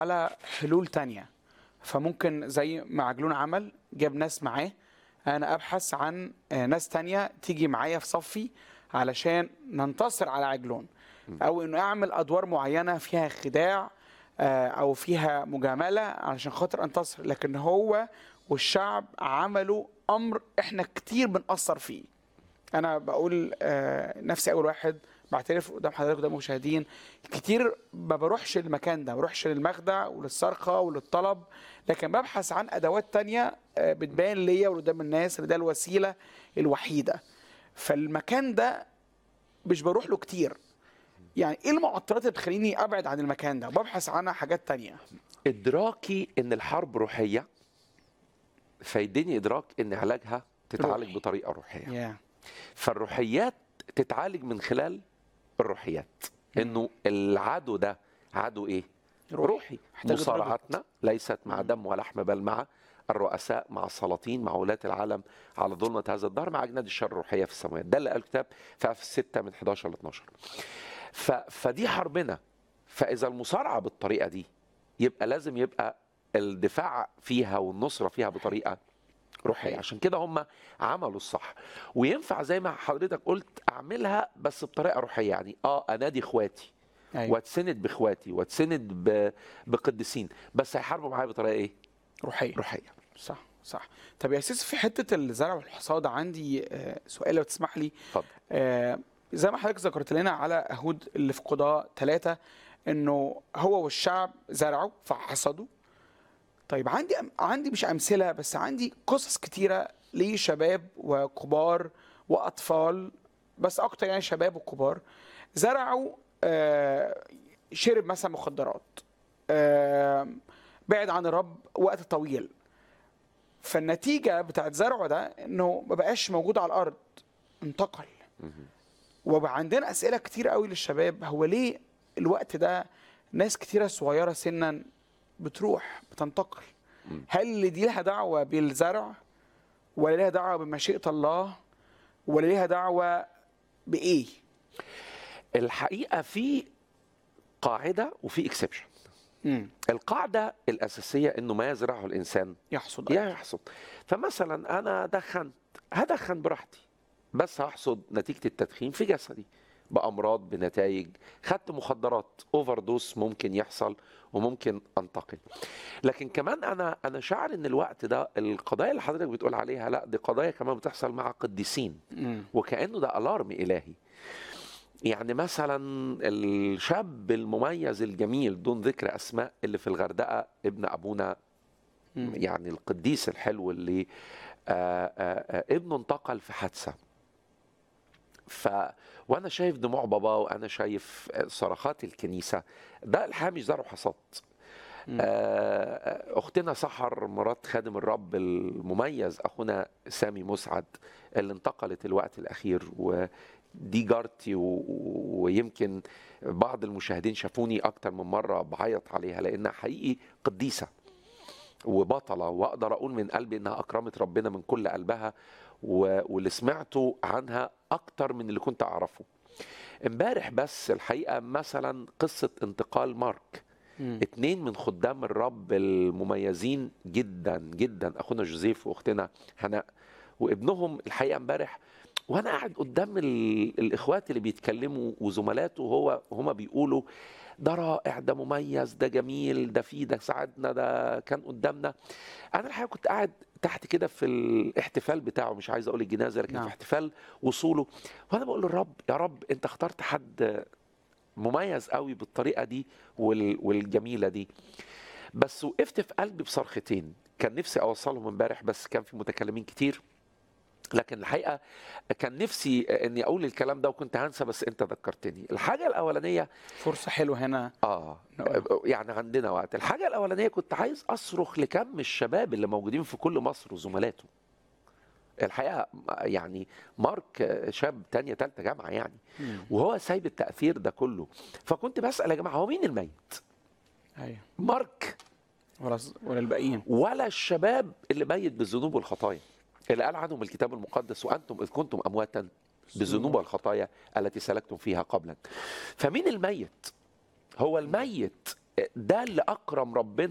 على حلول تانية فممكن زي ما عجلون عمل جاب ناس معاه انا ابحث عن آه، ناس تانية تيجي معايا في صفي علشان ننتصر على عجلون او انه اعمل ادوار معينة فيها خداع آه، او فيها مجاملة علشان خاطر انتصر لكن هو والشعب عملوا امر احنا كتير بنأثر فيه انا بقول آه، نفسي اول واحد بعترف قدام حضرتك قدام المشاهدين كتير ما بروحش المكان ده ما بروحش للمخدع وللصرخه وللطلب لكن ببحث عن ادوات تانية آه، بتبان ليا وقدام الناس ان ده الوسيله الوحيده فالمكان ده مش بروح له كتير يعني ايه المعطلات اللي بتخليني ابعد عن المكان ده ببحث عنها حاجات تانية ادراكي ان الحرب روحيه فيديني ادراك ان علاجها تتعالج روحي. بطريقه روحيه يا فالروحيات تتعالج من خلال الروحيات انه العدو ده عدو ايه روحي. روحي محتاج مصارعتنا ليست مع دم ولحم بل مع الرؤساء مع السلاطين مع ولاة العالم على ظلمة هذا الدهر مع أجناد الشر الروحية في السماوات ده اللي قال الكتاب في أفس 6 من 11 ل 12 ف... فدي حربنا فإذا المصارعة بالطريقة دي يبقى لازم يبقى الدفاع فيها والنصرة فيها بطريقة روحية عشان كده هم عملوا الصح وينفع زي ما حضرتك قلت أعملها بس بطريقة روحية يعني آه أنادي إخواتي أيوة. واتسند باخواتي واتسند ب... بقديسين بس هيحاربوا معايا بطريقه ايه؟ روحيه روحيه صح صح طب يا سيس في حته الزرع والحصاد عندي آه، سؤال لو تسمح لي اتفضل آه، زي ما حضرتك ذكرت لنا على اهود اللي في قضاء ثلاثة انه هو والشعب زرعوا فحصدوا طيب عندي عندي مش امثله بس عندي قصص كتيره لشباب وكبار واطفال بس اكتر يعني شباب وكبار زرعوا آه، شرب مثلا مخدرات آه، بعد عن الرب وقت طويل فالنتيجه بتاعت زرعه ده انه ما بقاش موجود على الارض انتقل وبقى عندنا اسئله كتير قوي للشباب هو ليه الوقت ده ناس كتيره صغيره سنا بتروح بتنتقل هل اللي دي لها دعوه بالزرع ولا ليها دعوه بمشيئه الله ولا ليها دعوه بايه الحقيقه في قاعده وفي اكسبشن امم القاعده الاساسيه انه ما يزرعه الانسان يحصد يا يحصد فمثلا انا دخنت هدخن براحتي بس هحصد نتيجه التدخين في جسدي بامراض بنتائج خدت مخدرات اوفر دوس ممكن يحصل وممكن انتقل لكن كمان انا انا شاعر ان الوقت ده القضايا اللي حضرتك بتقول عليها لا دي قضايا كمان بتحصل مع قديسين امم وكانه ده الارم الهي يعني مثلا الشاب المميز الجميل دون ذكر اسماء اللي في الغردقه ابن ابونا مم. يعني القديس الحلو اللي آآ آآ ابنه انتقل في حادثه ف وانا شايف دموع بابا وانا شايف صرخات الكنيسه ده الحقيقه مش زرع حصاد مم. آه، اختنا سحر مرات خادم الرب المميز اخونا سامي مسعد اللي انتقلت الوقت الاخير ودي جارتي و- ويمكن بعض المشاهدين شافوني اكتر من مره بعيط عليها لانها حقيقي قديسه وبطله واقدر اقول من قلبي انها اكرمت ربنا من كل قلبها و- واللي سمعته عنها اكتر من اللي كنت اعرفه امبارح بس الحقيقه مثلا قصه انتقال مارك مم. اتنين من خدام الرب المميزين جدا جدا اخونا جوزيف واختنا هناء وابنهم الحقيقه امبارح وانا قاعد قدام ال... الاخوات اللي بيتكلموا وزملاته وهو هما بيقولوا ده رائع ده مميز ده جميل ده فيه ده ساعدنا ده كان قدامنا انا الحقيقه كنت قاعد تحت كده في الاحتفال بتاعه مش عايز اقول الجنازه لكن نعم. في احتفال وصوله وانا بقول للرب يا رب انت اخترت حد مميز قوي بالطريقه دي وال... والجميله دي بس وقفت في قلبي بصرختين كان نفسي اوصلهم امبارح بس كان في متكلمين كتير لكن الحقيقه كان نفسي اني اقول الكلام ده وكنت هنسى بس انت ذكرتني الحاجه الاولانيه فرصه حلوه هنا اه نقول. يعني عندنا وقت الحاجه الاولانيه كنت عايز اصرخ لكم الشباب اللي موجودين في كل مصر وزملاته الحقيقه يعني مارك شاب تانية تالتة جامعه يعني مم. وهو سايب التاثير ده كله فكنت بسال يا جماعه هو مين الميت ايوه مارك ولا ولا الباقيين ولا الشباب اللي ميت بالذنوب والخطايا اللي قال عنهم الكتاب المقدس وانتم اذ كنتم امواتا بالذنوب والخطايا التي سلكتم فيها قبلا فمين الميت هو الميت ده اللي اكرم ربنا